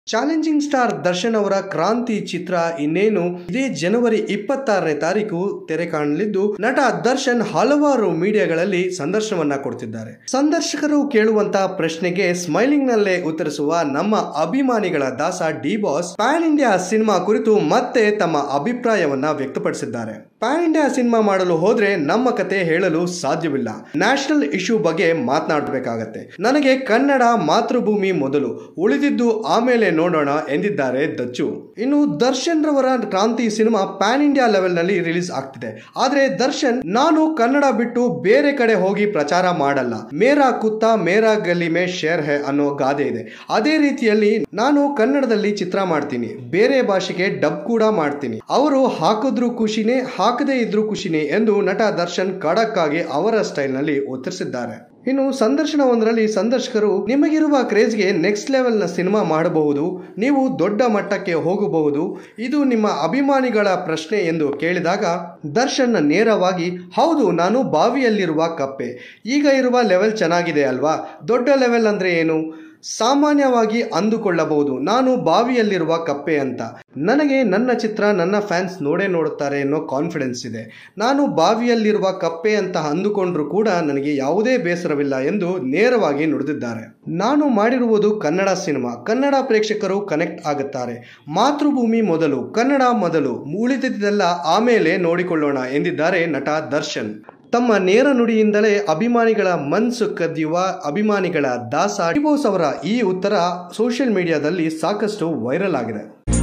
challenging star Darshan ಅವರ ಕ್ರಾಂತಿ ಚಿತ್ರ ಇನ್ನೇನು ಇದೇ ಜನವರಿ ಇಪ್ಪತ್ತಾರನೇ ತಾರೀಕು ತೆರೆ ಕಾಣಲಿದ್ದು ನಟ ದರ್ಶನ್ ಹಲವಾರು ಮೀಡಿಯಾಗಳಲ್ಲಿ ಸಂದರ್ಶನವನ್ನ ಕೊಡ್ತಿದ್ದಾರೆ ಸಂದರ್ಶಕರು ಕೇಳುವಂತ ಪ್ರಶ್ನೆಗೆ ಸ್ಮೈಲಿಂಗ್ ನಲ್ಲೇ ಉತ್ತರಿಸುವ ನಮ್ಮ ಅಭಿಮಾನಿಗಳ ದಾಸ D boss pan India cinema ಕುರಿತು ಮತ್ತೆ ತಮ್ಮ ಅಭಿಪ್ರಾಯವನ್ನ ವ್ಯಕ್ತಪಡಿಸಿದ್ದಾರೆ ಪ್ಯಾನ್ ಇಂಡಿಯಾ ಸಿನಿಮಾ ಮಾಡಲು ಹೋದ್ರೆ ನಮ್ಮ ಕತೆ ಹೇಳಲು ಸಾಧ್ಯವಿಲ್ಲ ನ್ಯಾಷನಲ್ ಇಶ್ಯೂ ಬಗ್ಗೆ ಮಾತನಾಡಬೇಕಾಗತ್ತೆ ನನಗೆ ಕನ್ನಡ ಮಾತೃಭೂಮಿ ಮೊದಲು ಉಳಿದಿದ್ದು ಆಮೇಲೆ ನೋಡೋಣ ಎಂದಿದ್ದಾರೆ ದಚ್ಚು ಇನ್ನು ದರ್ಶನ್ ರವರ Kranti cinema pan India level ನಲ್ಲಿ ರಿಲೀಸ್ ಆಗ್ತಿದೆ ಆದ್ರೆ ದರ್ಶನ್ ನಾನು ಕನ್ನಡ ಬಿಟ್ಟು ಬೇರೆ ಕಡೆ ಹೋಗಿ ಪ್ರಚಾರ ಮಾಡಲ್ಲ ಮೇರಾ ಕುತ್ತ ಮೇರಾ ಗಲ್ಲಿ ಮೇ ಶೇರ್ ಹೇ ಅನ್ನೋ ಗಾದೆ ಇದೆ ಅದೇ ರೀತಿಯಲ್ಲಿ ನಾನು ಕನ್ನಡದಲ್ಲಿ ಚಿತ್ರ ಮಾಡ್ತೀನಿ ಬೇರೆ ಭಾಷೆಗೆ ಡಬ್ ಕೂಡ ಮಾಡ್ತೀನಿ ಅವರು ಹಾಕಿದ್ರು ಖುಷಿನೇ ಹಾಕದೇ ಇದ್ರು ಖುಷಿನೇ ಎಂದು ನಟ ದರ್ಶನ್ ಖಡಕ್ ಆಗಿ ಅವರ ಸ್ಟೈಲ್ ನಲ್ಲಿ ಉತ್ತರಿಸಿದ್ದಾರೆ ಇನ್ನು ಸಂದರ್ಶನ ಒಂದರಲ್ಲಿ ಸಂದರ್ಶಕರು ನಿಮಗಿರುವ ಕ್ರೇಜ್ಗೆ ನೆಕ್ಸ್ಟ್ ಲೆವೆಲ್ ನ ಸಿನಿಮಾ ಮಾಡಬಹುದು ನೀವು ದೊಡ್ಡ ಮಟ್ಟಕ್ಕೆ ಹೋಗಬಹುದು ಇದು ನಿಮ್ಮ ಅಭಿಮಾನಿಗಳ ಪ್ರಶ್ನೆ ಎಂದು ಕೇಳಿದಾಗ ದರ್ಶನ್ ನೇರವಾಗಿ ಹೌದು ನಾನು ಬಾವಿಯಲ್ಲಿರುವ ಕಪ್ಪೆ ಈಗ ಇರುವ ಲೆವೆಲ್ ಚೆನ್ನಾಗಿದೆ ಅಲ್ವಾ ದೊಡ್ಡ ಲೆವೆಲ್ ಅಂದ್ರೆ ಏನು ಸಾಮಾನ್ಯವಾಗಿ ಅಂದುಕೊಳ್ಳಬಹುದು ನಾನು ಬಾವಿಯಲ್ಲಿರುವ ಕಪ್ಪೆ ಅಂತ ನನಗೆ ನನ್ನ ಚಿತ್ರ ನನ್ನ ಫ್ಯಾನ್ಸ್ ನೋಡೇ ನೋಡುತ್ತಾರೆ ಅನ್ನೋ ಕಾನ್ಫಿಡೆನ್ಸ್ ಇದೆ ನಾನು ಬಾವಿಯಲ್ಲಿರುವ ಕಪ್ಪೆ ಅಂತ ಅಂದುಕೊಂಡ್ರು ಕೂಡ ನನಗೆ ಯಾವುದೇ ಬೇಸರವಿಲ್ಲ ಎಂದು ನೇರವಾಗಿ ನುಡಿದಿದ್ದಾರೆ ನಾನು ಮಾಡಿರುವುದು ಕನ್ನಡ ಸಿನಿಮಾ ಕನ್ನಡ ಪ್ರೇಕ್ಷಕರು ಕನೆಕ್ಟ್ ಆಗುತ್ತಾರೆ ಮಾತೃಭೂಮಿ ಮೊದಲು ಕನ್ನಡ ಮೊದಲು ಉಳಿದಿದ್ದೆಲ್ಲ ಆಮೇಲೆ ನೋಡಿಕೊಳ್ಳೋಣ ಎಂದಿದ್ದಾರೆ ನಟ ದರ್ಶನ್ ತಮ್ಮ ನೇರ ನುಡಿಯಿಂದಲೇ ಅಭಿಮಾನಿಗಳ ಮನ್ಸು ಕದಿಯುವ ಅಭಿಮಾನಿಗಳ ದಾಸ ಡಿಬೋಸ್ ಅವರ ಈ ಉತ್ತರ ಸೋಷಿಯಲ್ ಮೀಡಿಯಾದಲ್ಲಿ ಸಾಕಷ್ಟು ವೈರಲ್ ಆಗಿದೆ